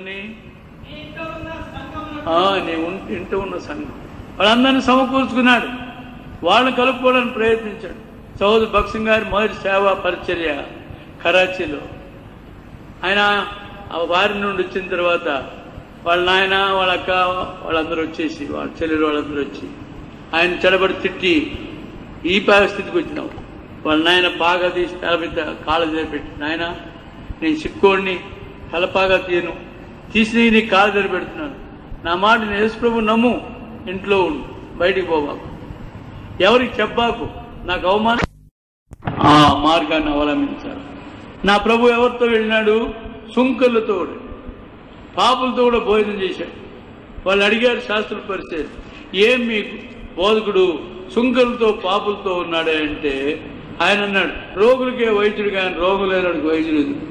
ఎవరిని నీ ఇంట్లో ఉన్న సంఘమును ఆ, నీ ఉన్- ఇంట్లో ఉన్న సంఘం వాళ్ళందరినీ సమకూర్చుకున్నాడు వాళ్ళని కలుపుకోవడానికి ప్రయత్నించాడు సహోదరు భక్సింగ్ గారి మొదటి సేవా పరిచర్య కరాచీలో ఆయన ఆ వారి నుండి వచ్చిన తర్వాత వాళ్ళ నాయన వాళ్ళ అక్క వాళ్ళందరూ వచ్చేసి వాళ్ళ చెల్లెలు వాళ్ళందరూ వచ్చి ఆయన చెడబడి తిట్టి ఈ పరిస్థితికి వచ్చినావు వాళ్ళ నాయన పాగా తీసి తల మీద కాళ్ళ దగ్గర పెట్టి నాయన నేను చిక్కోడిని తలపాగా తీయను తీసి నీ కాళ్ళ దగ్గర పెడుతున్నాను నా మాట నేను యేసుప్రభు నమ్ము ఇంట్లో ఉండు బయటికి పోబాకు ఎవరికి చెప్పాకు నాకు అవమానం ఆ మార్గాన్ని అవలంబించాలి నా ప్రభు ఎవరితో వెళ్ళినాడు సుంకర్లతో పాపులతో కూడా భోజనం చేశాడు వాళ్ళు అడిగారు శాస్త్ర పరిచయం ఏం మీకు బోధకుడు సుంకరులతో పాపులతో ఉన్నాడే అంటే ఆయన అన్నాడు రోగులకే వైద్యుడు కానీ రోగులు లేనాడు వైద్యుడు ఎందుకు?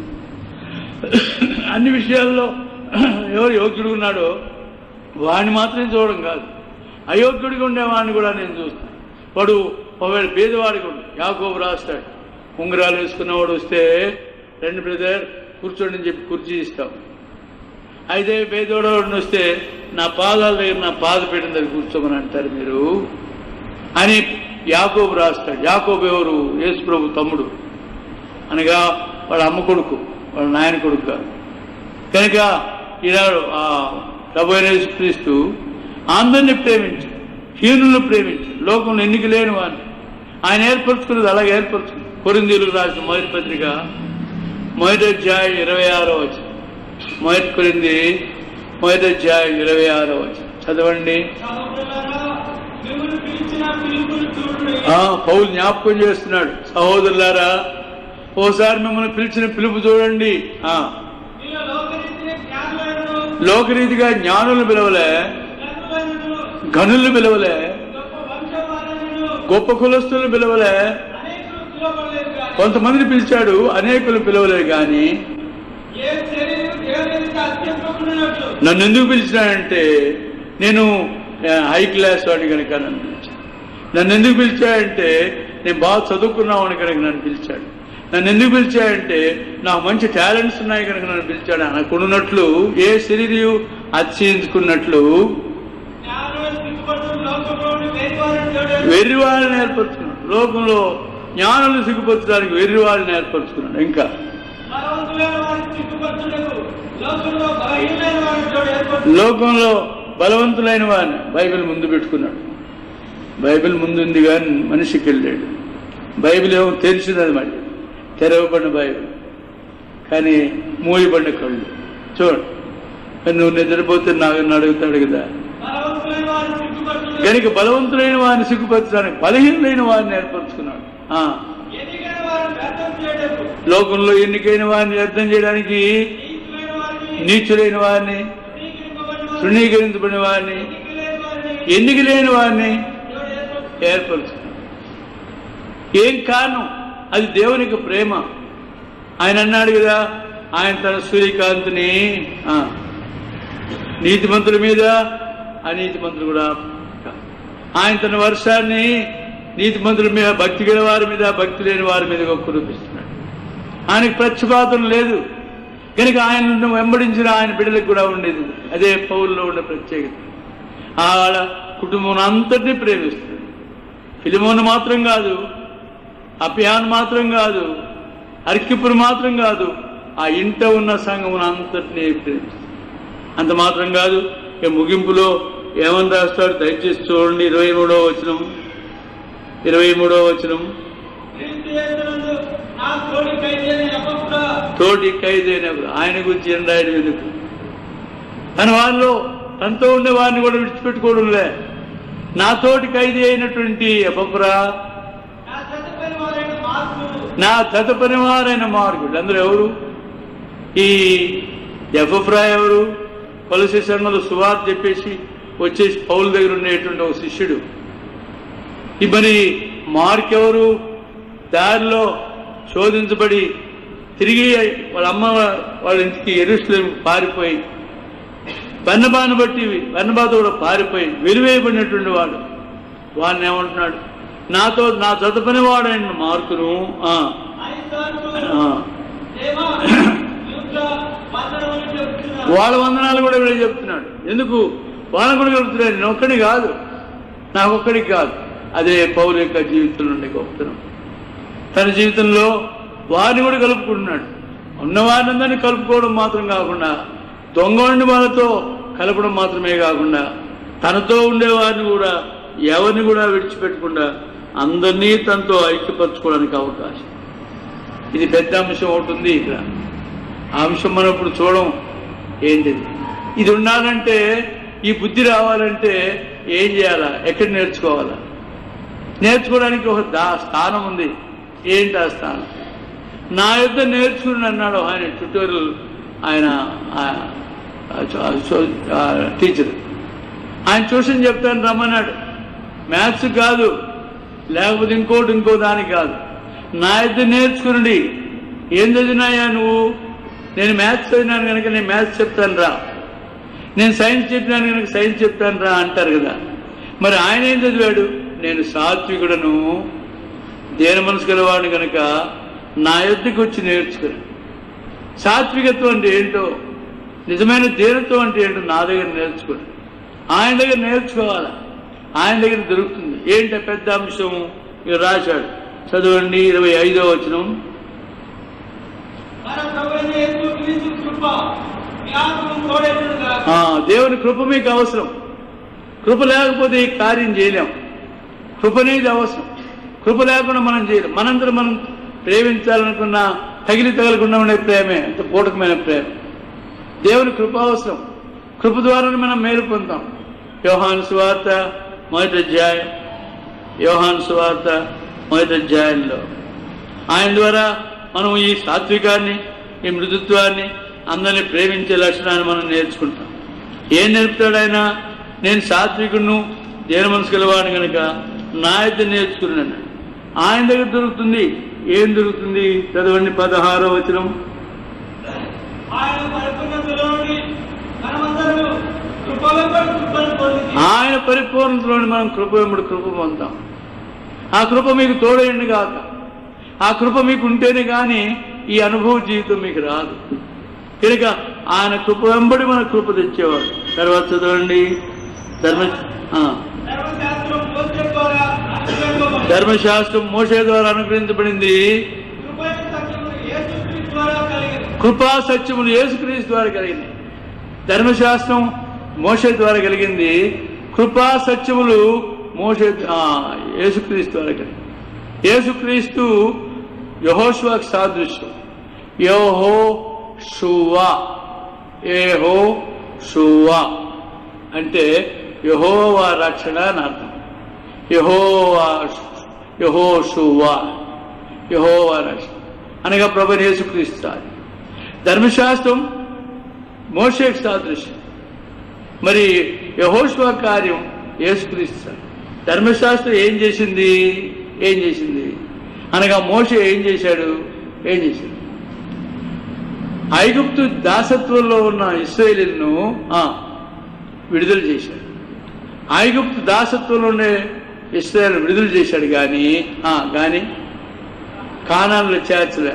అన్ని విషయాల్లో ఎవరు యోగ్యుడు ఉన్నాడో వాడిని మాత్రం చూడడం కాదు అయోగ్యుడిగా ఉండే వాడిని కూడా నేను చూస్తాను వాడు ఒకవేళ పేదవాడికి ఉండు యాకోబు రాస్తాడు ఉంగరాలు వేసుకున్నవాడు వస్తే రెండు బ్రదర్ కూర్చోండి అని చెప్పి కుర్చీ ఇస్తాం అయితే పేదవాడు వస్తే నా పాదాల దగ్గర నా పాద పెట్టిన దగ్గర కూర్చోమని అంటారు మీరు అని యాకోబు రాస్తాడు యాకోబు ఎవరు యేసు ప్రభు తమ్ముడు అనగా వాళ్ళ అమ్మ కొడుకు వాళ్ళ నాయన కొడుకు కాదు కనుక ఈనాడు ఆ ప్రభు అయిన యేసుక్రీస్తు అందరిని ప్రేమించు హీనులను ప్రేమించు లోకంలో ఎన్నిక లేని వాడిని ఆయన ఏర్పరచుకున్నది అలాగే ఏర్పరచుకుంది కొరిందీలకు రాసిన మొదటి పత్రిక మొదటి అధ్యాయం ఇరవై ఆరో వచ్చి మొదటి కొరింది మొదటి అధ్యాయం ఇరవై ఆరో వచ్చి చదవండి సహోదరులారా మిమ్మల్ని పిలిచిన పిలుపుని చూడండి ఆ పౌలు జ్ఞాపకం చేస్తున్నాడు సహోదరులారా ఓసారి మిమ్మల్ని పిలిచిన పిలుపు చూడండి ఆ మీలో లోకరీతిని జ్ఞానులైనను లోకరీతిగా జ్ఞానులు పిలవలే జ్ఞానులైనను గనులు పిలవలే గొప్ప వంశవారైనను గొప్ప కులస్తులు పిలవలే అనేకులు పిలువబడలేదు కానీ కొంతమందిని పిలిచాడు అనేకులు పిలవలే గాని ఏ శరీరం దేవునికి అత్యంతకున్నట్లు నన్ను ఎందుకు పిలిచాడంటే నేను ఆ, హై క్లాస్ వాడిని కనుక నన్ను పిలిచాడు నన్ను ఎందుకు పిలిచాడంటే నేను బాగా చదువుకున్నావాడిని కనుక నన్ను పిలిచాడు నన్ను ఎందుకు పిలిచాడంటే నాకు మంచి టాలెంట్స్ ఉన్నాయి కనుక నన్ను పిలిచాడు అనుకున్నట్లు ఏ శరీరం అత్యించుకున్నట్లు జ్ఞానులు సిగ్గుపడుతూ లోకంలోని వేరువారిని చూడండి వెర్రివాళ్ళని ఏర్పరచుకున్నాడు లోకంలో జ్ఞానులు సిగ్గుపరచడానికి వెర్రివాళ్ళని ఏర్పరచుకున్నాడు ఇంకా బలవంతులైన వారిని సిగ్గుపరచుటకు లోకంలో బలహీనమైన వారిని చూడ ఏర్పడు లోకంలో బలవంతులైన వారిని బైబిల్ ముందు పెట్టుకున్నాడు బైబిల్ ముందుంది కానీ మనిషికి వెళ్ళాడు బైబిల్ ఏమో తెరిచినది మళ్ళీ తెరవబడిన బైబిల్ కానీ మూయబడిన కళ్ళు చూడు మరి నువ్వు నిద్రపోతే నాకు నన్ను అడుగుతాడు కదా బలవంతులైన వారిని సిగ్గుపరచుటకు కనుక బలవంతులైన వారిని సిగ్గుపరచడానికి బలహీనులైన వారిని ఏర్పరచుకున్నాడు ఆ, ఎదిగిన వారిని వ్యర్థం చేయటకు లోకంలో ఎన్నికైన వారిని అర్థం చేయడానికి నీచులైన వారిని నీచులైన వారిని తృణీకరింపబడిన వారిని తృణీకరించబడిన వారిని ఎన్నికలేని వారిని ఎన్నిక లేని వారిని దేవుడు ఏర్పరచు ఏర్పరుచుకున్నాడు ఏం కారణం అది దేవునికి ప్రేమ ఆయన అన్నాడు కదా ఆయన తన సూర్యకాంతిని ఆ, నీతిమంతుల మీద అనీతిమంతులు కూడా ఆయన తన వర్షాన్ని నీతిమంతుల మీద భక్తి గల వారి మీద భక్తి లేని వారి మీద కురిపిస్తున్నాడు ఆయనకు ప్రతిపాదన లేదు కనుక ఆయనను వెంబడించిన ఆయన బిడ్డలకు కూడా ఉండేది అదే పౌరులో ఉండే ప్రత్యేకత ఆడ కుటుంబం అంతటినీ ప్రేమిస్తున్నాడు ఫిలిమోను మాత్రం కాదు అపియాన్ మాత్రం కాదు అర్కిపురు మాత్రం కాదు ఆ ఇంట ఉన్న సంఘమును అంతటినీ ప్రేమిస్తాడు అంత మాత్రం కాదు ఇక ముగింపులో ఏమని రాస్తాడు దయచేసి చూడండి ఇరవై మూడో వచనం ఇరవై మూడో వచనం క్రీస్తు యేసునందు నా తోడి ఖైదైన అపపుడా తోటి ఖైదైనప్పుడు ఆయన గురించి ఏం రాయడం ఎందుకు తన వారిలో తనతో ఉండే వారిని కూడా విడిచిపెట్టుకోవడంలే నా తోటి ఖైదీ అయినటువంటి అపపురా నా చదువుకుని వారైన మార్పులు నా తదుపరివారైన మార్గుడు అందరూ ఎవరు ఈ ఎఫ్రా ఎవరు కొలసి సంఘంలో సువార్త చెప్పేసి వచ్చేసి పౌల దగ్గర ఉండేటువంటి ఒక శిష్యుడు ఈ మరి మార్క్ ఎవరు దారిలో శోధించబడి తిరిగి వాళ్ళ అమ్మ వాళ్ళ ఇంటికి ఎరుసలేం పారిపోయి బన్నబాను బట్టి బన్నబాతో కూడా పారిపోయి వెలివేయబడినటువంటి వాడు వాడిని ఏమంటున్నాడు నాతో నా చదువుకుని వాడైన మార్కును ఆ, ఐసాకు ఆ, దేవా యూదా వందనములు చెబుతున్నాను వాళ్ళ వందనాలు కూడా వీళ్ళు చెప్తున్నాడు ఎందుకు వాళ్ళని కూడా చెప్తున్నాడు నేను ఒక్కడి కాదు నాకు ఒక్కడికి కాదు అదే పౌరు యొక్క జీవితంలో ఉండే గొప్పతనం తన జీవితంలో వారిని కూడా కలుపుకుంటున్నాడు ఉన్నవారినందరినీ కలుపుకోవడం మాత్రం కాకుండా దొంగ ఉండి వాళ్ళతో కలపడం మాత్రమే కాకుండా తనతో ఉండేవారిని కూడా ఎవరిని కూడా విడిచిపెట్టకుండా అందరినీ తనతో ఐక్యపరచుకోవడానికి అవకాశం ఇది పెద్ద అంశం ఒకటి ఉంది ఇక్కడ ఆ అంశం మనం ఇప్పుడు చూడం ఏంటిది ఇది ఉండాలంటే ఈ బుద్ధి రావాలంటే ఏం చేయాలా ఎక్కడ నేర్చుకోవాలా నేర్చుకోవడానికి ఒక దా స్థానం ఉంది ఏంటి ఆ స్థానం నా యొద్ద నేర్చుకుని అన్నాడు ఆయన ట్యూటోరియల్ ఆయన ఆ- ఆ చ- ఆ టీచర్ ఆయన ట్యూషన్ చెప్తాను రమ్మన్నాడు మ్యాథ్స్ కాదు లేకపోతే ఇంకోటి ఇంకో దానికి కాదు నా యొద్ద నేర్చుకుని ఏం చదివినాయా నువ్వు నేను మ్యాథ్స్ చదివినాను కనుక నేను మ్యాథ్స్ చెప్తాను రా నేను సైన్స్ చెప్పినాను కనుక సైన్స్ చెప్తాను రా అంటారు కదా మరి ఆయన ఏం చదివాడు నేను సాత్వికుడను దేని మనసు గలవాడు కనుక నా యొద్దకు వచ్చి నేర్చుకుని సాత్వికత్వం అంటే ఏంటో నిజమైన ధీరత్వం అంటే ఏంటో నా దగ్గర నేర్చుకోండి ఆయన దగ్గర నేర్చుకోవాలా ఆయన దగ్గర దొరుకుతుంది ఏంటి ఆ పెద్ద అంశం ఇక రాశాడు చదవండి ఇరవై ఐదో వచనం మన ప్రభువైన యేసు క్రీస్తు కృప మీ ఆత్మను తోడేట్టుగా ఆ, దేవుని కృప మీకు అవసరం కృప లేకపోతే ఈ కార్యం చేయలేం కృప అనేది అవసరం కృప లేకుండా మనం చేయలేం మనందరం మనం ప్రేమించాలనుకున్న తగిలి తగలకుండా ఉండే ప్రేమే అంత పూటకమైన ప్రేమ దేవుని కృప అవసరం కృప ద్వారానే మనం మేలు పొందాం యోహాను సువార్త మొదటి అధ్యాయం యోహాను సువార్త మొదటి అధ్యాయంలో ఆయన ద్వారా మనం ఈ సాత్వికాన్ని ఈ మృదుత్వాన్ని అందరినీ ప్రేమించే లక్షణాన్ని మనం నేర్చుకుంటాం ఏం నేర్పుతాడు ఆయన నేను సాత్వికుడును దేని మనసు గలవాడు కనుక నా అయితే నేర్చుకున్నాను ఆయన దగ్గర దొరుకుతుంది ఏం దొరుకుతుంది చదవండి పదహారో వచనం ఆయన పరిపూర్ణతలో నుండి మనమందరూ కృపలో కృపను పొంది ఆయన పరిపూర్ణతలోని మనం కృప వెంబడి కృప పొందాం ఆ కృప మీకు తోడేయండి కాక ఆ కృప మీకు ఉంటేనే కానీ ఈ అనుభవ జీవితం మీకు రాదు కనుక ఆయన కృప వెంబడి మన కృప తెచ్చేవాడు తర్వాత చదవండి ధర్మ ఆ, ధర్మశాస్త్రం మోసే ద్వారా అనుగ్రహింపబడింది. ధర్మశాస్త్రం మోసే ద్వారా అనుగ్రహించబడింది కృపైన సత్యమును యేసుక్రీస్తు ద్వారా కలిగింది కృపా సత్యములు యేసుక్రీస్తు ద్వారా కలిగింది ధర్మశాస్త్రం మోసే ద్వారా కలిగింది కృపా సత్యములు మోసే ఆ, యేసుక్రీస్తు ద్వారా కలిగింది యేసుక్రీస్తు యహోష్వాకి సాదృశ్యం యోహో షువా ఏహో షువా అంటే యహోవా రక్షణ అని అర్థం యహోవా యహోషువా యహోవా రక్షణ అనగా ప్రభు యేసుక్రీస్తు సాది ధర్మశాస్త్రం మోషేక్ సాదృశ్యం మరి యహోష్వా కార్యం యేసుక్రీస్తు సాది. ధర్మశాస్త్రం ఏం చేసింది ఏం చేసింది అనగా మోషే ఏం చేశాడు ఏం చేశాడు ఐగుప్తు దాసత్వంలో ఉన్న ఇస్రాయేలీలను ఆ, విడుదల చేశాడు ఐగుప్తు దాసత్వంలో ఉండే ఇస్రాయేల్ విడుదల చేశాడు కానీ ఆ, కానీ కానాల్లో చేర్చలే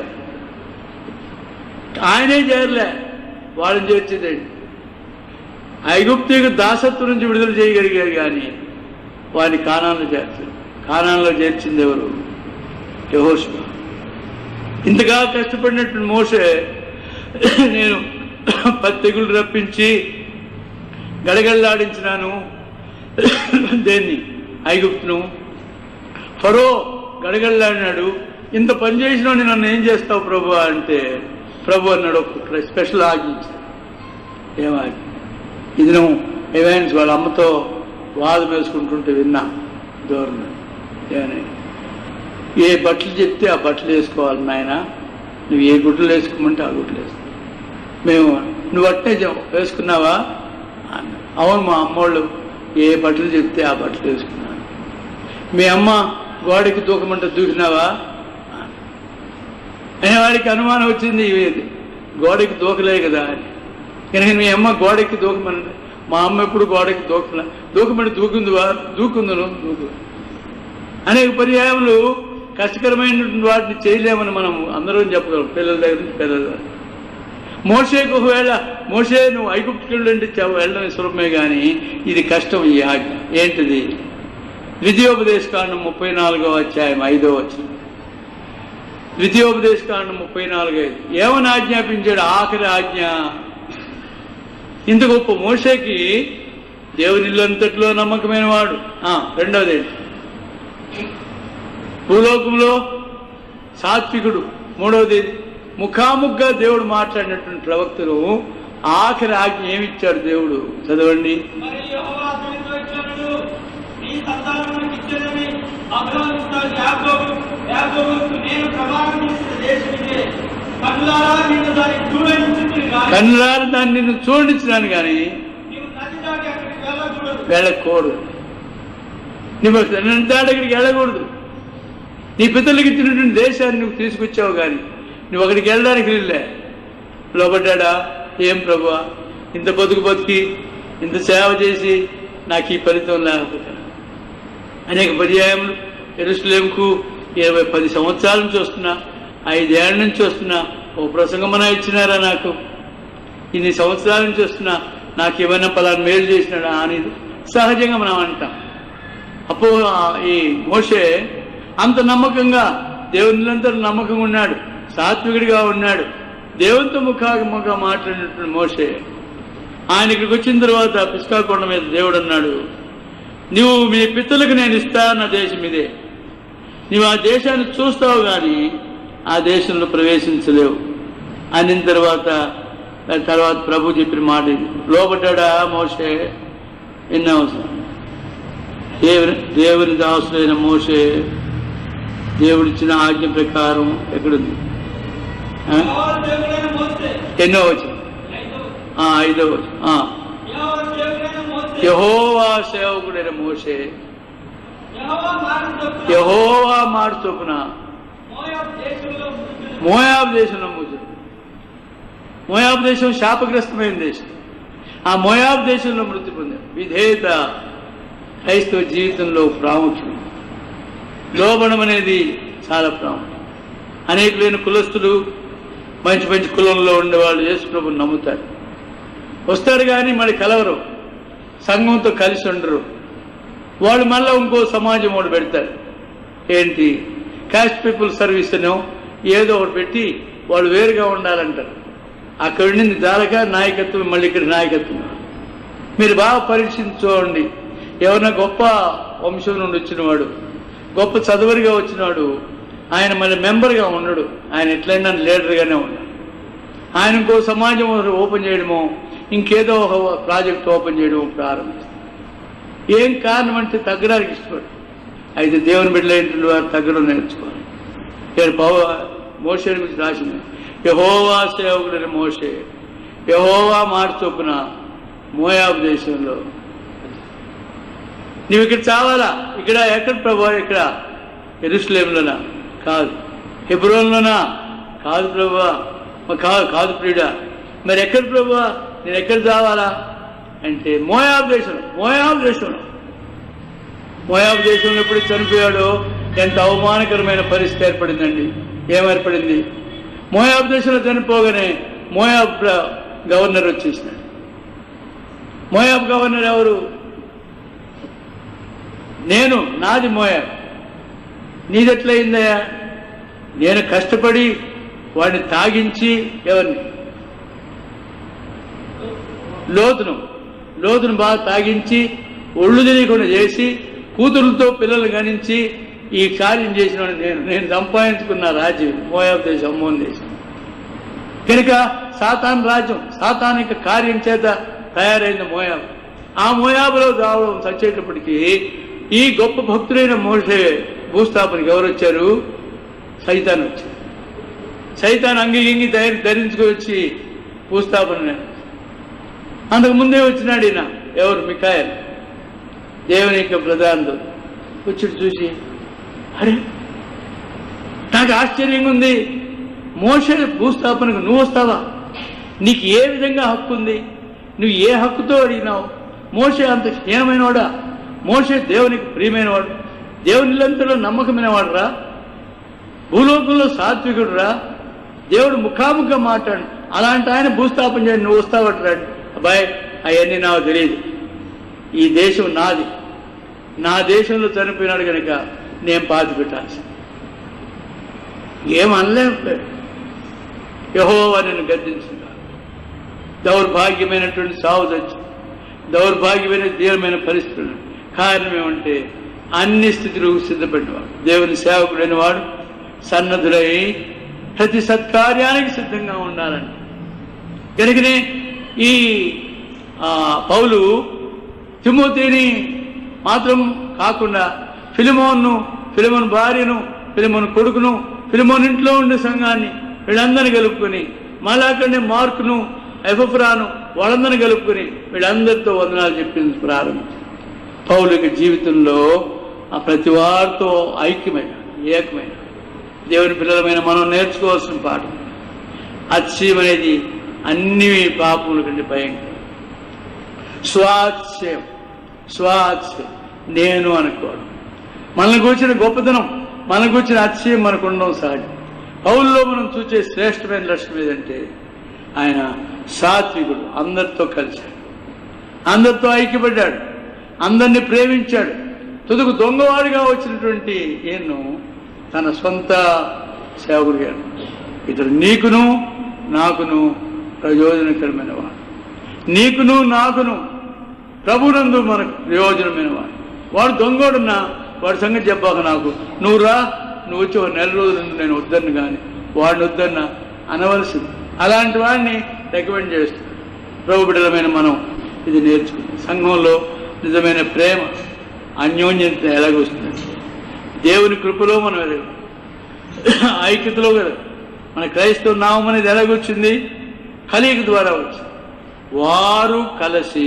ఆయనే చేరలే వాళ్ళని చేర్చేదండి ఐగుప్తికి దాసత్వం నుంచి విడుదల చేయగలిగారు కానీ వారిని కానాల్లో చేర్చలేదు కానాల్లో చేర్చింది ఎవరు యహోషువ ఇంతగా కష్టపడినట్టు మోసే నేను పత్తిగులు రప్పించి గడగడలాడించినాను దేన్ని ఐగుప్తును ఫరో గడగడలాడినాడు ఇంత పని చేసిన నన్ను ఏం చేస్తావు ప్రభు అంటే ప్రభు అన్నాడు ఒక స్పెషల్ ఆజ్ఞించాడు ఏమాగి ఇది నువ్వు ఏమైనా వాళ్ళ అమ్మతో వాదం వేసుకుంటుంటే విన్నా దూరం ఏమని ఏ బట్టలు చెప్తే ఆ బట్టలు వేసుకోవాలి నాయన నువ్వు ఏ గుడ్డలు వేసుకోమంటే ఆ గుడ్డలు వేసుకో మేము నువ్వు అట్టే చెప్- వేసుకున్నావా అన్నా. అవును మా అమ్మోళ్ళు ఏ బట్టలు చెప్తే ఆ బట్టలు వేసుకున్నాను మీ అమ్మ గోడకి దూకమంటే దూకినావా అన్నా. అయినా వాడికి అనుమానం వచ్చింది ఇవేది గోడకి దూకలే కదా అని కనుక మీ అమ్మ గోడకి దూకమని మా అమ్మ ఎప్పుడు గోడకి దూకలే దూకమని దూకుందివా దూకుందును దూకు అనేక పర్యాయములు కష్టకరమైనటువంటి వాటిని చేయలేమని మనం అందరం చెప్పగలం పిల్లల దగ్గర నుంచి పిల్లల వరకు మోషేకు ఒకవేళ మోషే నువ్వు ఐగుప్తుకి వెళ్ళండి చెవ- వెళ్ళడం సులభమే కానీ ఇది కష్టం ఈ ఆజ్ఞ ఏంటిది ద్వితీయోపదేశ కాండం ముప్పై నాలుగో అధ్యాయం ఐదో వచ్చిన ద్వితీయోపదేశ కాండం ముప్పై నాలుగు ఐదు ఏమని ఆజ్ఞాపించాడు ఆఖరి ఆజ్ఞ ఇంత గొప్ప మోషేకి దేవుని ఇల్లంతట్లో నమ్మకమైన వాడు ఆ, రెండవది ఏంటి భూలోకంలో సాత్వికుడు మూడవది ముఖాముఖిగా దేవుడు మాట్లాడినటువంటి ప్రవక్తలు ఆఖరి ఆజ్ఞ ఏమిచ్చాడు దేవుడు చదవండి మరి యెహోవా అతనితో ఇచ్చినట్లు నీ సంతానమునకు ఇచ్చేదని అబ్రహాముతో యాకోబు యాకోబుకు నేను ప్రమాణం చేసిన దేశం ఇదే కన్నులారా నిన్ను దాన్ని చూడనిచ్చింది కానీ కన్నులారు దాన్ని నిన్ను చూడించినాను కానీ నీవు నది దాటి అక్కడికి వెళ్ళకూడదు వెళ్ళకూడదు నువ్వు నన్ను దాటి అక్కడికి వెళ్ళకూడదు నీ పితలకి ఇచ్చినటువంటి దేశాన్ని నువ్వు తీసుకొచ్చావు కానీ నువ్వు అక్కడికి వెళ్ళడానికి వెళ్ళే లోబడ్డా ఏం ప్రభువా ఇంత బతుకు బతికి ఇంత సేవ చేసి నాకు ఈ ఫలితం లేకపోతే అనేక పర్యాయములు ఎరుసలేంకు ఇరవై పది సంవత్సరాల నుంచి వస్తున్నా ఐదేళ్ల నుంచి వస్తున్నా ఓ ప్రసంగమన ఇచ్చినారా నాకు ఇన్ని సంవత్సరాల నుంచి వస్తున్నా నాకు ఏమైనా పలానా మేలు చేసినాడా అని సహజంగా మనం అంటాం అప్పో ఆ ఈ మోషే అంత నమ్మకంగా దేవునిలంతా నమ్మకంగా ఉన్నాడు సాత్వికుడిగా ఉన్నాడు దేవునితో ముఖాముఖంగా మాట్లాడినటువంటి మోషే ఆయన ఇక్కడికి వచ్చిన తర్వాత పిస్కాకొండ మీద దేవుడు అన్నాడు నువ్వు మీ పిత్తలకు నేను ఇస్తాన్న దేశం ఇదే నువ్వు ఆ దేశాన్ని చూస్తావు కానీ ఆ దేశంలో ప్రవేశించలేవు అనిన తర్వాత దాని తర్వాత ప్రభు చెప్పిన మాట ఇది లోపడ్డా మోసే ఎన్ని అవసరం దేవుని దేవుని దాసులైన మోసే దేవుడిచ్చిన ఆజ్ఞ ప్రకారం ఎక్కడుంది ఆ? యెహోవా దేవుడైన మోసే ఎన్నో వచ్చింది ఐదో ఐదో వచ్చింది ఆ. యెహోవా దేవుడైన మోసే యహోవా సేవకుడైన మోసే యెహోవా మాట చొప్పున యహోవా మాట చొప్పున మోయాబు దేశంలో మృతులు మోయాబు దేశంలో ముజుడు మోయాబు దేశం శాపగ్రస్తమైన దేశం ఆ మోయాబు దేశంలో మృతి పొందారు విధేయత క్రైస్తవ జీవితంలో ప్రాముఖ్యం లోబడం అనేది చాలా ప్రాముఖ్యం అనేకులైన కులస్తులు మంచి మంచి కులంలో ఉండేవాళ్ళు యేసు ప్రభుని నమ్ముతారు వస్తారు కానీ మళ్ళీ కలవరు సంఘంతో కలిసి ఉండరు వాళ్ళు మళ్ళీ ఇంకో సమాజం ఒకటి పెడతారు ఏంటి క్యాస్ట్ పీపుల్ సర్వీస్ అనో ఏదో ఒకటి పెట్టి వాళ్ళు వేరుగా ఉండాలంటారు అక్కడి నుండి దారగా నాయకత్వం మళ్ళీ ఇక్కడ నాయకత్వం మీరు బాగా పరీక్షించి చూడండి ఎవరైనా గొప్ప వంశం నుండి వచ్చినవాడు గొప్ప చదువరిగా వచ్చినవాడు ఆయన మళ్ళీ మెంబర్గా ఉండడు ఆయన ఎట్లయినా లీడర్గానే ఉన్నాడు ఆయన ఇంకో సమాజం ఒకటి ఓపెన్ చేయడమో ఇంకేదో ఒక ప్రాజెక్ట్ ఓపెన్ చేయడమో ప్రారంభిస్తారు ఏం కారణం అంటే తగ్గడానికి ఇష్టపడు అయితే దేవుని బిడ్డలైనటువంటి వారు తగ్గడం నేర్చుకోవాలి నేను పవ మోసే గురించి రాసింది యహోవా సేవకుడని మోసే యహోవా మాట చొప్పున మోయాబు దేశంలో నువ్వు ఇక్కడ చావాలా ఇక్కడ ఎక్కడ ప్రభు ఇక్కడ ఎరుసలేంలోనా కాదు హెబ్రోన్లోనా కాదు ప్రభువా మ- కాదు కాదు ప్రియుడా మరి ఎక్కడ ప్రభువా నేను ఎక్కడ చావాలా అంటే మోయాబు దేశంలో మోయాబు దేశంలో మోయాబు దేశంలో ఎప్పుడు చనిపోయాడో ఎంత అవమానకరమైన పరిస్థితి ఏర్పడిందండి ఏం ఏర్పడింది మోయాబు దేశంలో చనిపోగానే మోయాబ్ ప్ర- గవర్నర్ వచ్చేసినాడు మోయాబ్ గవర్నర్ ఎవరు నేను నాది మోయాబ్ నీదెట్లయిందయ్యా నేను కష్టపడి వాడిని తాగించి ఎవరిని లోతును లోతును బాగా తాగించి ఒళ్ళు తెలియకుండా చేసి కూతురులతో పిల్లలు గణించి ఈ కార్యం చేసిన వాడిని నేను నేను సంపాదించుకున్న రాజ్యం మోయాబ్ దేశం అమ్మోన్ దేశం కనుక సాతాన్ రాజ్యం సాతానిక కార్యం చేత తయారైన మోయాబు ఆ మోయాబులో రావడం చచ్చేటప్పటికి ఈ గొప్ప భక్తుడైన మోసే భూస్థాపనకి ఎవరు వచ్చారు సైతాన్ వచ్చారు సైతాన్ అంగి ఇంగి ధరి ధరించుకు వచ్చి భూస్థాపన అంతకు ముందే వచ్చినాడు ఈయన ఎవరు మికాయల్ దేవుని యొక్క ప్రధానంతో వచ్చి చూసి అరే నాకు ఆశ్చర్యంగా ఉంది మోస భూస్థాపనకు నువ్వు వస్తావా నీకు ఏ విధంగా హక్కు ఉంది నువ్వు ఏ హక్కుతో అడిగినావు మోసే అంత హీనమైనవాడా మోసే దేవునికి ప్రియమైనవాడు దేవునిలంతలో నమ్మకమైనవాడు రా భూలోకంలో సాత్వికుడు రా దేవుడు ముఖాముఖిగా మాట్లాడు అలాంటి ఆయన భూస్థాపన చేయండి నువ్వు వస్తావట్రాడు అబ్బాయి అవన్నీ నాకు తెలియదు ఈ దేశం నాది నా దేశంలో చనిపోయినాడు కనుక నేను పాతి పెట్టాల్సింది ఏం అనలేం యహోవా నిన్ను గద్దించిందా దౌర్భాగ్యమైనటువంటి సాగు తెచ్చి దౌర్భాగ్యమైన తీవ్రమైన పరిస్థితులు కారణం ఏమంటే అన్ని స్థితులకు సిద్ధపడినవాడు దేవుని సేవకుడైన వాడు సన్నద్ధులై ప్రతి సత్కార్యానికి సిద్ధంగా ఉండాలని కనుకనే ఈ ఆ, పౌలు తిమోతిని మాత్రం కాకుండా ఫిలిమోన్ను ఫిలిమోన్ భార్యను ఫిలిమోన్ కొడుకును ఫిలిమోన్ ఇంట్లో ఉండే సంఘాన్ని వీళ్ళందరినీ కలుపుకొని మళ్ళా అక్కడనే మార్కును ఎఫ్రాను వాళ్ళందరినీ కలుపుకొని వీళ్ళందరితో వందనాలు చెప్పింది ప్రారంభం పౌలిక జీవితంలో ఆ ప్రతి వారితో ఐక్యమైన ఏకమైన దేవుని పిల్లలమైన మనం నేర్చుకోవాల్సిన పాఠం అత్స్యం అనేది అన్ని పాపముల కంటే భయంకరం స్వాత్స్యం స్వాత్స్యం నేను అనుకోవడం మనల్ని కూర్చిన గొప్పతనం మనకు కూర్చిన అత్స్యం మనకు ఉండడం సహజం పౌల్లో మనం చూసే శ్రేష్టమైన లక్షణం ఏదంటే ఆయన సాత్వికుడు అందరితో కలిశాడు అందరితో ఐక్యపడ్డాడు అందరినీ ప్రేమించాడు తుదుకు దొంగవాడిగా వచ్చినటువంటి ఈయన్ను తన సొంత సేవకుడిగా ఇతడు నీకును నాకును ప్రయోజనకరమైన వాడు నీకును నాకును ప్రభునందు మనకు ప్రయోజనమైన వాడు వాడు దొంగోడున్నా వాడి సంగతి చెప్పాక నాకు నువ్వు రా నువ్వు వచ్చి ఒక నెల రోజులు ఉండు, నేను వద్దను కానీ వాడిని వద్దన్నా అనవలసింది అలాంటి వాడిని రికమెండ్ చేస్తాను ప్రభు బిడ్డలమైన మనం ఇది నేర్చుకుంటాం సంఘంలో నిజమైన ప్రేమ అన్యోన్యత ఎలాగొస్తుంది దేవుని కృపలో మనం ఎదగం ఐక్యతలో కదా మన క్రైస్తవ నామం అనేది ఎలాగొచ్చింది కలియక ద్వారా వచ్చింది వారు కలిసి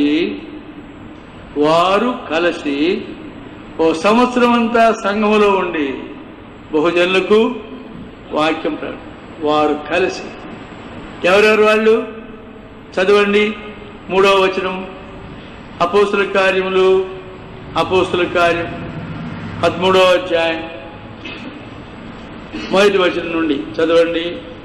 వారు కలిసి ఓ సంవత్సరం అంతా సంఘములో ఉండి బహుజనులకు వాక్యం ప్రకటన వారు కలిసి ఎవరెవరు వాళ్ళు చదవండి మూడవ వచనం అపోస్తుల కార్యములు అపోస్తుల కార్యం పదమూడవ అధ్యాయం మొదటి వచనం నుండి చదవండి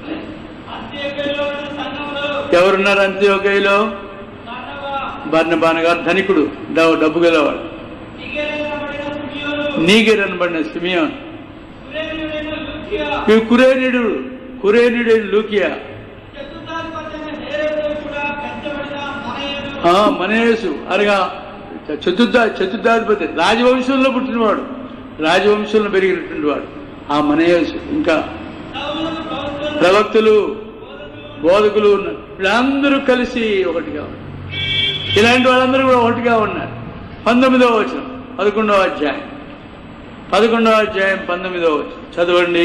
అంత్యకలో సంఘంలో ఎవరున్నారు అంత్యోకైలో సన్నగా బర్ణబాన గారు ధనికుడు డబ్బు డబ్బు గలవాడు నిగేరబడిన సిమియోను నీగర్ అనబడిన సిమియోన్ కురేనుడైన లూకియా ఈ కురేనుడు కురేనుడైన లూకియా చతుర్థాధిపత్యమైన హేరోదు కూడా పెంచబడిన మనయుడు ఆ, మనయేసు అనగా చతుర్థ చతుర్థాధిపతి రాజవంశంలో పుట్టినవాడు రాజవంశంలో పెరిగినటువంటి వాడు ఆ మనయేసు ఇంకా సౌలును పౌలును ప్రవక్తలు బోధకులు ఉన్నారు వీళ్ళందరూ కలిసి ఒకటిగా ఉన్నారు ఇలాంటి వాళ్ళందరూ కూడా ఒకటిగా ఉన్నారు పంతొమ్మిదవ వచనం పదకొండవ అధ్యాయం పదకొండవ అధ్యాయం పంతొమ్మిదవ వచనం చదవండి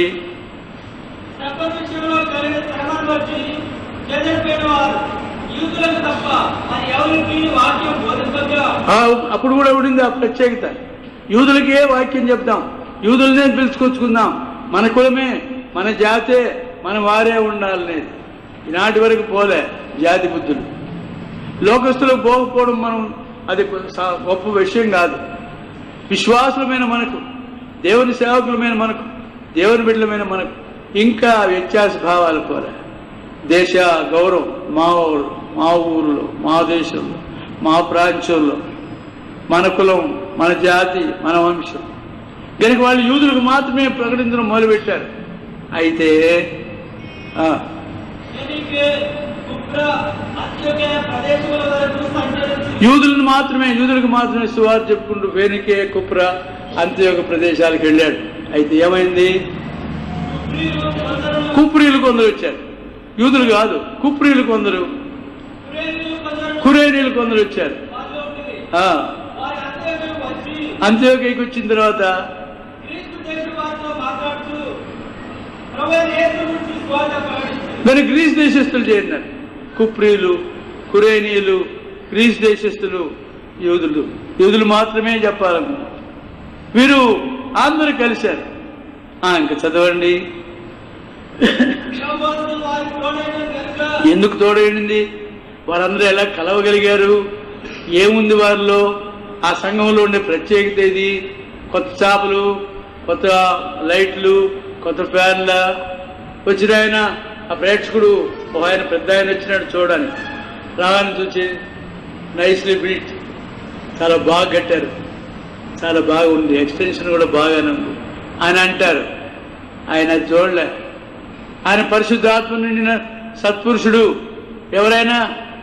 సర్వ విషయంలో కలిగిన శ్రమను బట్టి చెదిరిపోయిన వారు యూదులకు తప్ప మరి ఎవరికి వాక్యం బోధింపగా ఆ, అప్పుడు కూడా ఉండింది ఆ ప్రత్యేకత యూదులకే వాక్యం చెప్తాం యూదులనే పిలుచుకొచ్చుకుందాం మన కులమే మన జాతే మన వారే ఉండాలనేది ఈనాటి వరకు పోలే జాతి బుద్ధులు లోకస్తులకు పోకపోవడం మనం అది స- గొప్ప విషయం కాదు విశ్వాసులమైన మనకు దేవుని సేవకులమైన మనకు దేవుని బిడ్డలమైన మనకు ఇంకా వ్యత్యాస భావాలు పోలే దేశ గౌరవం మా ఊరు మా ఊరిలో మా దేశంలో మా ప్రాంతంలో మన కులం మన జాతి మన వంశం కనుక వాళ్ళు యూదులకు మాత్రమే ప్రకటించడం మొదలుపెట్టారు అయితే ఆ, ఎనికే కుప్ర అంత్యోకే ప్రదేశముల వరకు సంచరించి యూదులను మాత్రమే యూదులకు మాత్రమే సువారు చెప్పుకుంటూ వేనికే కుప్ర అంత్యోగ ప్రదేశాలకు వెళ్ళాడు అయితే ఏమైంది కుప్రీలు కొందరు కుప్రీలు కొందరు వచ్చారు యూదులు కాదు కుప్రీలు కొందరు కురేనీయులు కొందరు కురేనీలు కొందరు వచ్చారు వారిలో ఉండిరి. ఆ, వారి అంత్యోకకు వచ్చి అంత్యోగకి వచ్చిన తర్వాత క్రీస్తు దేశం వారితో మాట్లాడుతూ ప్రభు యేసు గురించి స్వాత ప్రకటించారు దాన్ని గ్రీస్ దేశస్తులు చేరినారు కుప్రీలు కురేనీయులు గ్రీస్ దేశస్తులు యూదులు యూదులు మాత్రమే చెప్పాలనుకున్నారు వీరు అందరూ కలిశారు ఆ, ఇంకా చదవండి ప్రభువును వారి తోడైన కనుక ఎందుకు తోడైంది వారందరూ ఎలా కలవగలిగారు ఏముంది వారిలో ఆ సంఘంలో ఉండే ప్రత్యేకత ఏది కొత్త చేపలు కొత్త లైట్లు కొత్త ఫ్యాన్ల వచ్చిన ఆయన ఆ ప్రేక్షకుడు ఒక ఆయన పెద్ద ఆయన వచ్చినాడు చూడని రాగానే చూసి నైస్లీ బిల్ట్ చాలా బాగా కట్టారు చాలా బాగా ఉంది ఎక్స్టెన్షన్ కూడా బాగానే ఉంది ఆయన అంటారు ఆయన అది చూడలే ఆయన పరిశుద్ధాత్మ నిండిన సత్పురుషుడు ఎవరైనా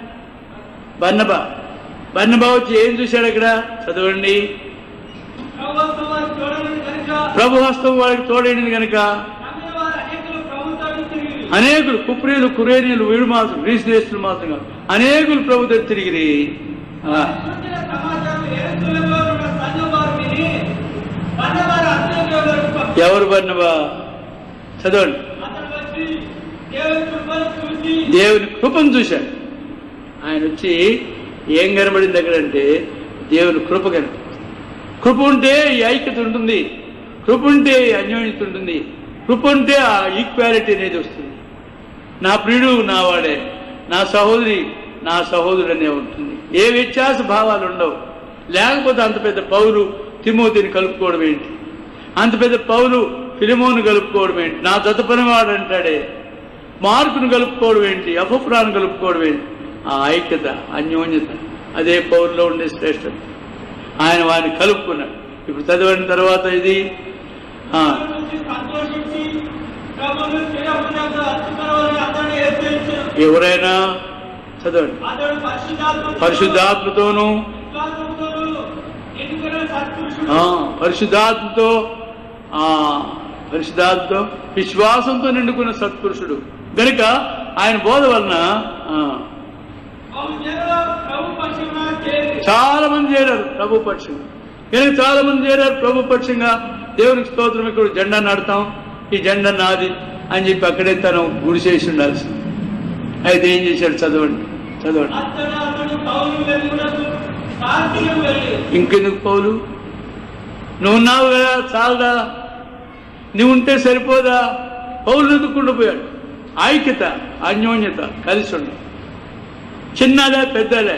బన్నబా బన్నబా వచ్చి ఏం చూశాడు అక్కడ చదవండి ప్రభుత్వం వారు చూడమని కనుక ప్రభు హస్తం వాడికి తోడైంది కనుక నమ్మిన వారు అనేకులు ప్రభుత్వాన్ని తిరిగి అనేకులు కుప్రీలు కురేనీలు వీడు మాత్రం గ్రీస్ దేశులు మాత్రం కాదు అనేకులు ప్రభు దగ్గర తిరిగిరి ఆ, చూసిన సమాచారం ఏసులలో ఉన్న సంఘం వారు విని బన్నవారు అంత్యోదయులకు పంపారు. ఎవరు బన్నబా చదవండి అతను వచ్చి దేవుని కృపను చూసి దేవుని కృపను చూశాడు ఆయన వచ్చి ఏం కనబడింది అక్కడ అంటే దేవుని కృప కనబడింది కృప ఉంటే ఈ ఐక్యత ఉంటుంది కృప ఉంటే ఈ అన్యోన్యత ఉంటుంది కృప ఉంటే ఆ ఈక్వాలిటీ అనేది వస్తుంది నా ప్రియుడు నా వాడే నా సహోదరి నా సహోదరుడు అనే ఉంటుంది ఏ వ్యత్యాస భావాలు ఉండవు లేకపోతే అంత పెద్ద పౌరు తిమోతిని కలుపుకోవడం ఏంటి అంత పెద్ద పౌరు ఫిలిమోను కలుపుకోవడం ఏంటి నా జత పనివాడు అంటాడే మార్కును కలుపుకోవడం ఏంటి అపపురాన్ని కలుపుకోవడం ఏంటి ఆ ఐక్యత అన్యోన్యత అదే పౌరులో ఉండే శ్రేష్టత ఆయన వారిని కలుపుకున్నాడు ఇప్పుడు చదివిన తర్వాత ఇది ఆ, చూసి సంతోషించి ప్రభువును స్థిరహృదయంతో హత్తుకొనవలని అతన్ని హెచ్చరించారు. ఎవరైనా చదవండి అతడు పరిశుద్ధాత్మతో పరిశుద్ధాత్మతోనూ విశ్వాసముతోనూ ఎన్నుకున్న సత్పురుషుడు. ఆ, పరిశుద్ధాత్మతో ఆ పరిశుద్ధాత్మతో విశ్వాసంతో నిండుకున్న సత్పురుషుడు గనుక ఆయన బోధ వలన ఆ, బహు జనులు ప్రభు పక్షమున చేరి చాలా మంది చేరారు ప్రభు పక్షంగా కనుక చాలా మంది చేరారు ప్రభు పక్షంగా దేవునికి స్తోత్రం ఇక్కడ జెండా నడతాం ఈ జెండా నాది అని చెప్పి అక్కడే తను గుడి చేసి ఉండాల్సింది అయితే ఏం చేశాడు చదవండి చదవండి అతడు అతడు పౌలు వెలుగునకు సాక్షిగా వెళ్ళి ఇంకెందుకు పౌలు నువ్వు ఉన్నావు కదా చాలదా నువ్వు ఉంటే సరిపోదా పౌలు ఎదుక్కుంటూ పోయాడు ఐక్యత అన్యోన్యత కలిసి ఉండి చిన్నదే పెద్దలే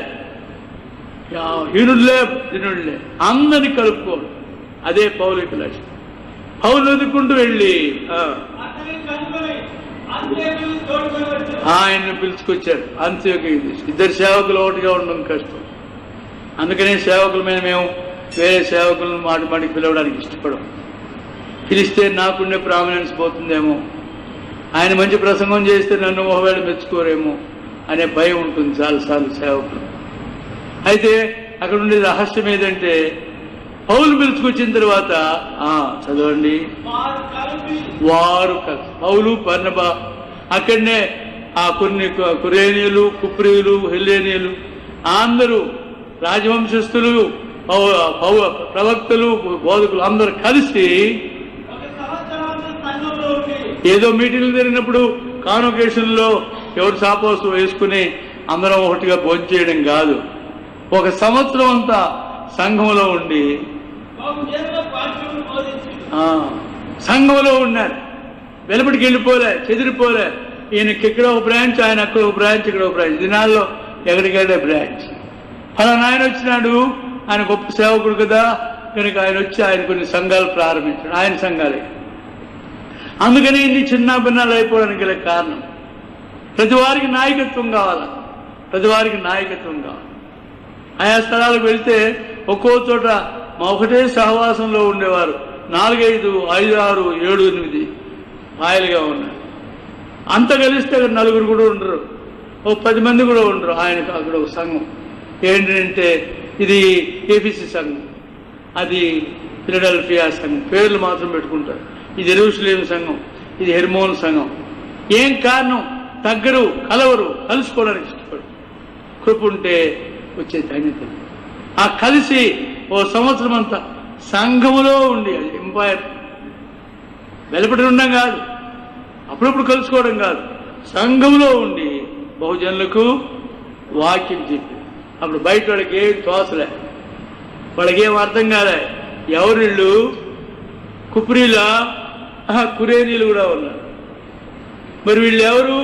యా, హీనుడులే దినుడులే అందరిని కలుపుకోడు అదే పౌలిక లక్ష్యం పౌలు ఎదుక్కుంటూ వెళ్ళి ఆ, అతని కనుకొని అంత్యకులు తోడుకొని వచ్చారు ఆయన్ని పిలుచుకొచ్చాడు అంత్యోకి ఇద్దరు సేవకులు ఒకటిగా ఉండడం కష్టం అందుకనే సేవకుల మీద మేము వేరే సేవకులను మాటి మాటికి పిలవడానికి ఇష్టపడం పిలిస్తే నాకుండే ప్రామినెన్స్ పోతుందేమో ఆయన మంచి ప్రసంగం చేస్తే నన్ను ఒకవేళ మెచ్చుకోరేమో అనే భయం ఉంటుంది చాలాసార్లు సేవకులు అయితే అక్కడ ఉండే రహస్యం ఏదంటే పౌలు పిలుచుకొచ్చిన తర్వాత ఆ చదవండి వారు కలిపి వారు కలిసి పౌలు పర్ణబా అక్కడనే ఆ కొన్ని కు- కురేనీయులు కుప్రీయులు హెల్లేనీయులు అందరూ రాజవంశస్థులు పౌ- పౌ- ప్రవక్తలు బోధకులు అందరూ కలిసి ఒక సంవత్సరాంత సంఘంలో ఉండి ఏదో మీటింగ్లు జరిగినప్పుడు కాన్వకేషన్లో ఎవరు సాపోసు వేసుకుని అందరం ఒకటిగా భోజనం చేయడం కాదు ఒక సంవత్సరం అంతా సంఘంలో ఉండి బహు జనుల వాక్యమును బోధించి ఆ, సంఘంలో ఉన్నారు వెలుపటికి వెళ్ళిపోలే చెదిరిపోలే ఈయనకి ఇక్కడ ఒక బ్రాంచ్ ఆయన అక్కడ ఒక బ్రాంచ్ ఇక్కడ ఒక బ్రాంచ్ దినాల్లో ఎక్కడికి వెళ్ళే బ్రాంచ్ ఫలానా ఆయన వచ్చినాడు ఆయన గొప్ప సేవకుడు కదా కనుక ఆయన వచ్చి ఆయన కొన్ని సంఘాలు ప్రారంభించాడు ఆయన సంఘాలే అందుకని ఇన్ని చిన్న భిన్నాలు అయిపోవడానికి గల కారణం ప్రతి వారికి నాయకత్వం కావాలా ప్రతి వారికి నాయకత్వం కావాలి ఆయా స్థలాలకు వెళ్తే ఒక్కో చోట మా ఒకటే సహవాసంలో ఉండేవారు నాలుగైదు ఐదు ఆరు ఏడు ఎనిమిది పాయలుగా ఉన్నారు అంత కలిస్తే అక్కడ నలుగురు కూడా ఉండరు ఓ పది మంది కూడా ఉండరు ఆయనకు అక్కడ ఒక సంఘం ఏంటంటే ఇది ఏపీసీ సంఘం అది ఫిలడెల్ఫియా సంఘం పేర్లు మాత్రం పెట్టుకుంటారు ఇది ఎరువులేం సంఘం ఇది హెర్మోన్ సంఘం ఏం కారణం తగ్గరు కలవరు కలుసుకోవడానికి ఇష్టపడరు కృప ఉంటే వచ్చే ధన్యత ఆ కలిసి ఓ సంవత్సరం అంతా సంఘములో ఉండి అది ఎంపైర్ వెలుపటి ఉండడం కాదు అప్పుడప్పుడు కలుసుకోవడం కాదు సంఘంలో ఉండి బహుజనులకు వాక్యం చెప్పి అప్పుడు బయట వాళ్ళకి ఏం తోసలే వాళ్ళకి ఏం అర్థం కాలే ఎవరిళ్ళు కుప్రీలా ఆహా, కురేనీలు కూడా ఉన్నారు మరి వీళ్ళు ఎవరు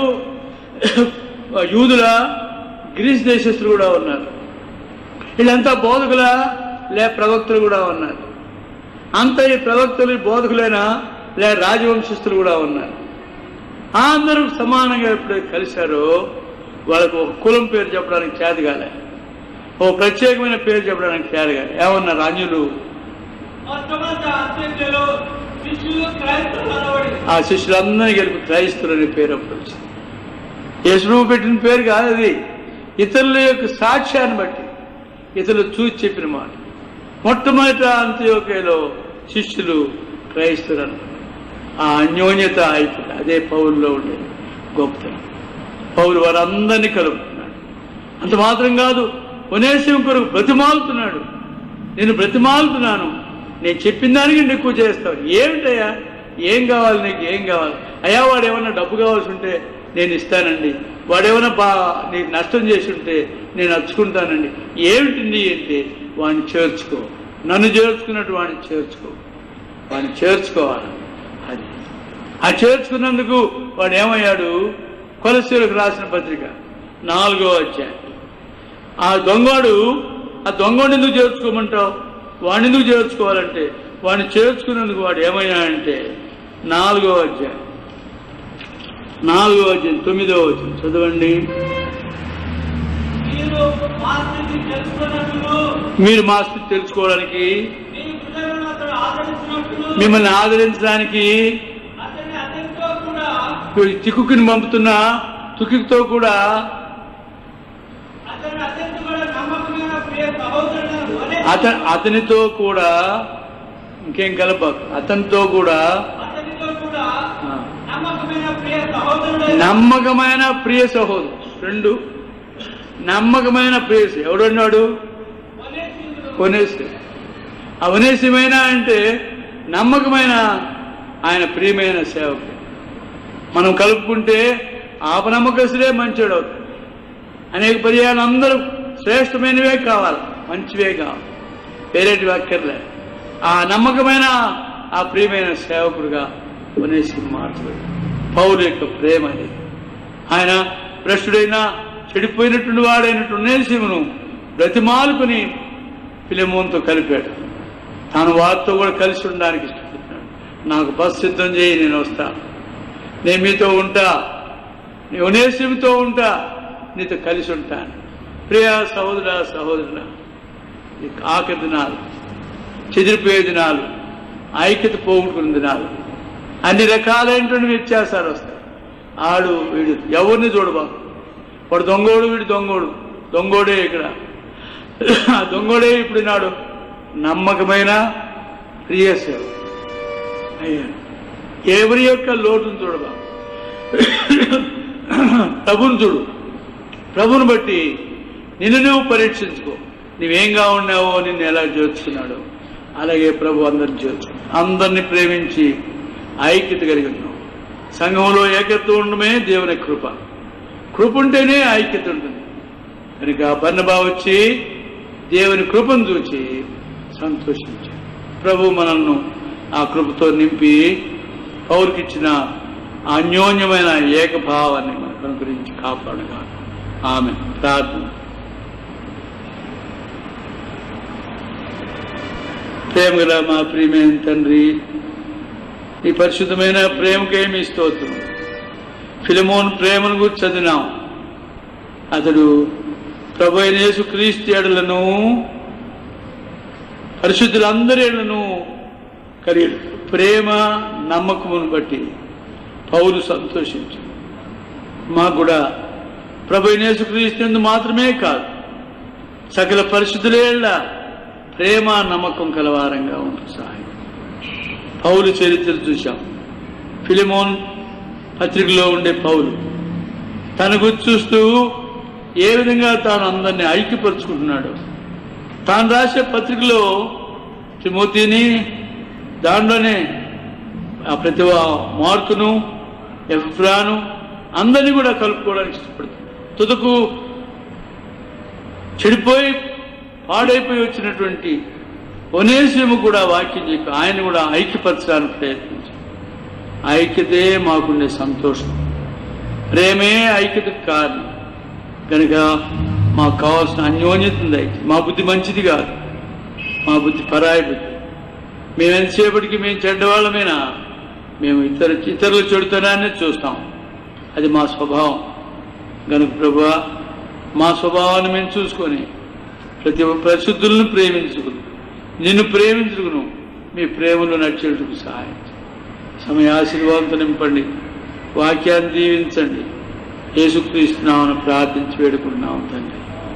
యూదుల గ్రీస్ దేశస్తులు కూడా ఉన్నారు వీళ్ళంతా బోధకులా లే ప్రవక్తలు కూడా ఉన్నారు అంత ఈ ప్రవక్తలు బోధకులైనా లే రాజవంశస్థులు కూడా ఉన్నారు అందరూ సమానంగా ఎప్పుడైతే కలిశారో వాళ్ళకు ఒక కులం పేరు చెప్పడానికి చేత కాలే ఓ ప్రత్యేకమైన పేరు చెప్పడానికి చేత కాలే ఏమన్నారు అంజులు మొట్టమొదటి అంత్యంలో శిష్యులు క్రైస్తవులు అనబడి ఆ శిష్యులందరినీ గెలుపు క్రైస్తులు అనే పేరు అప్పుడు వచ్చింది యేసుప్రభు పెట్టిన పేరు కాదు అది ఇతరుల యొక్క సాక్ష్యాన్ని బట్టి ఇతరులు చూసి చెప్పిన మాట మొట్టమొదట అంత్యోకేలో శిష్యులు క్రైస్తులు అన్నారు ఆ అన్యోన్యత అయిపోయింది అదే పౌరులో ఉండేది గొప్పతనం పౌరు వారందరినీ కలుపుతున్నాడు అంత మాత్రం కాదు ఒనేసం కొరకు బ్రతిమాలుతున్నాడు నేను బ్రతిమాలుతున్నాను నేను చెప్పిన దానికి నువ్వు ఎక్కువ చేస్తావు ఏమిటయ్యా ఏం కావాలి నీకు ఏం కావాలి అయ్యా వాడు ఏమన్నా డబ్బు కావాల్సి ఉంటే నేను ఇస్తానండి వాడేమైనా బా నీకు నష్టం చేసి ఉంటే నేను అచ్చుకుంటానండి ఏమిటి అంటే వాడిని చేర్చుకో నన్ను చేర్చుకున్నట్టు వాడిని చేర్చుకో వాడిని చేర్చుకోవాలి అది ఆ చేర్చుకున్నందుకు వాడు ఏమయ్యాడు కొలసీలకు రాసిన పత్రిక నాలుగో అధ్యాయం ఆ దొంగోడు ఆ దొంగోడు ఎందుకు చేర్చుకోమంటావు వాడిని ఎందుకు చేర్చుకోవాలంటే వాడిని చేర్చుకున్నందుకు వాడు ఏమయ్యాడంటే నాలుగో అధ్యాయం నాలుగో అధ్యాయం తొమ్మిదో అధ్యాయం చదవండి మీరు మా స్థితి తెలుసుకున్నట్లు మీరు మా స్థితి తెలుసుకోవడానికి మీ ప్రజలను అతడు ఆదరించినట్లు మిమ్మల్ని ఆదరించడానికి అతని అతనితో కూడా చిక్కుకుని పంపుతున్న తుకితో కూడా అతని అతనితో కూడా నమ్మకమైన ప్రియ సహోదరులను వలె అత అతనితో కూడా ఇంకేం కలపకు అతనితో కూడా అతనితో కూడా ఆ, నమ్మకమైన ప్రియ సహోదరుడు నమ్మకమైన ప్రియ సహోదరు రెండు నమ్మకమైన ప్రేయస్ ఎవడున్నాడు కొనేసి అవనేసిమైన అంటే నమ్మకమైన ఆయన ప్రియమైన సేవకు మనం కలుపుకుంటే ఆపనమ్మకస్తులే మంచోడు అవుతాడు అనేక పర్యాలు అందరూ శ్రేష్టమైనవే కావాలి మంచివే కావాలి వేరేటి అక్కర్లే ఆ నమ్మకమైన ఆ ప్రియమైన సేవకుడుగా కొనేసి మార్చబడి పౌరు యొక్క ప్రేమ అనేది ఆయన భ్రష్టుడైన చెడిపోయినటువంటి వాడైనట్టు నేసిమును బ్రతిమాలుకుని ఫిలిమోన్తో కలిపాడు తాను వారితో కూడా కలిసి ఉండడానికి ఇష్టపడుతున్నాడు నాకు బస్ సిద్ధం చేయి నేను వస్తా నేను మీతో ఉంటా నీ ఉనేసిమితో ఉంటా నీతో కలిసి ఉంటాను ప్రియా సహోదర సహోదరుల ఈ ఆఖరి దినాలు చెదిరిపోయే దినాలు ఐక్యత పోగొట్టుకున్న దినాలు అన్ని రకాలైనటువంటి వ్యత్యాసాలు వస్తాయి ఆడు వీడు ఎవరిని చూడబాకు వాడు దొంగోడు వీడు దొంగోడు దొంగోడే ఇక్కడ ఆ దొంగోడే ఇప్పుడు నాడు నమ్మకమైన ప్రియ సేవ అయ్యా ఎవరి యొక్క లోటును చూడబా ప్రభుని చూడు ప్రభుని బట్టి నిన్ను నువ్వు పరీక్షించుకో నువ్వేంగా ఉన్నావో నిన్ను ఎలా చేర్చుకున్నాడు అలాగే ప్రభు అందరిని చేర్చు అందరిని ప్రేమించి ఐక్యత కలిగి ఉన్నావు సంఘంలో ఏకత్వం ఉండమే దేవుని కృప కృప ఉంటేనే ఐక్యత ఉంటుంది కనుక బన్నబా వచ్చి దేవుని కృపను చూచి సంతోషించాడు ప్రభు మనల్ని ఆ కృపతో నింపి పౌరుకిచ్చిన ఆ అన్యోన్యమైన ఏకభావాన్ని మనకు అనుగ్రహించి కాపాడుగా ఆమె ప్రార్థన ప్రేమ గల మా ప్రియమైన తండ్రి ఈ పరిశుద్ధమైన ప్రేమకేమి స్తోత్రం ఫిలమోన్ ప్రేమను గురించి చదివినాం అతడు ప్రభు అయిన యేసు క్రీస్తు ఎడలను పరిశుద్ధులందరి ఎడలను కలిగి ప్రేమ నమ్మకమును బట్టి పౌలు సంతోషించు మాకు కూడా ప్రభు అయిన యేసు క్రీస్తు మాత్రమే కాదు సకల పరిశుద్ధులేళ్ళ ప్రేమ నమ్మకం కలవారంగా ఉంటుంది సహాయం పౌలు చరిత్ర చూశాం ఫిలిమోన్ పత్రికలో ఉండే పౌలు తన గురించి చూస్తూ ఏ విధంగా తాను అందరినీ ఐక్యపరుచుకుంటున్నాడు తాను రాసే పత్రికలో తిమోతిని దాంట్లోనే ఆ ప్రతి మార్కును ఎఫ్రాను అందరినీ కూడా కలుపుకోవడానికి ఇష్టపడుతుంది తుదకు చెడిపోయి పాడైపోయి వచ్చినటువంటి ఒనేసిము కూడా వాక్యం చెప్పి ఆయన కూడా ఐక్యపరచడానికి ప్రయత్నించారు ఐక్యతే మాకుండే సంతోషం ప్రేమే ఐక్యతకు కారణం కనుక మాకు కావాల్సిన అన్యోన్యత ఉంది అయితే మా బుద్ధి మంచిది కాదు మా బుద్ధి పరాయి బుద్ధి మేము ఎంతసేపటికి మేము చెడ్డవాళ్ళమేనా మేము ఇతర ఇతరుల చెడుతనాన్ని చూస్తాం అది మా స్వభావం గనుక ప్రభా మా స్వభావాన్ని మేము చూసుకొని ప్రతి పరిశుద్ధులను ప్రేమించుకును నిన్ను ప్రేమించుకును మీ ప్రేమలో నడిచేందుకు సహాయం చేయి. సమయ ఆశీర్వాదంతో నింపండి వాక్యాన్ని దీవించండి యేసుక్రీస్తున్నామని ప్రార్థించి వేడుకున్నాం తండ్రి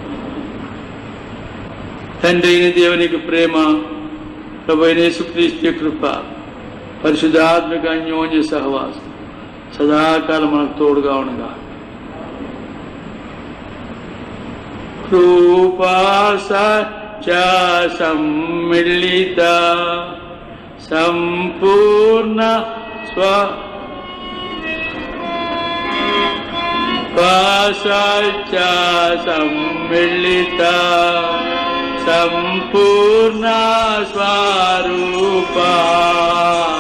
తండ్రి అయిన దేవునికి ప్రేమ ప్రభు అయిన యేసుక్రీస్తు కృప పరిశుద్ధాత్మక అన్యోన్య సహవాసం సదాకాలం మనకు తోడుగా ఉండగా కృపా సత్య సమ్మిళిత సంపూర్ణ స్వ సత్య సమ్మిళిత సంపూర్ణ స్వరూపా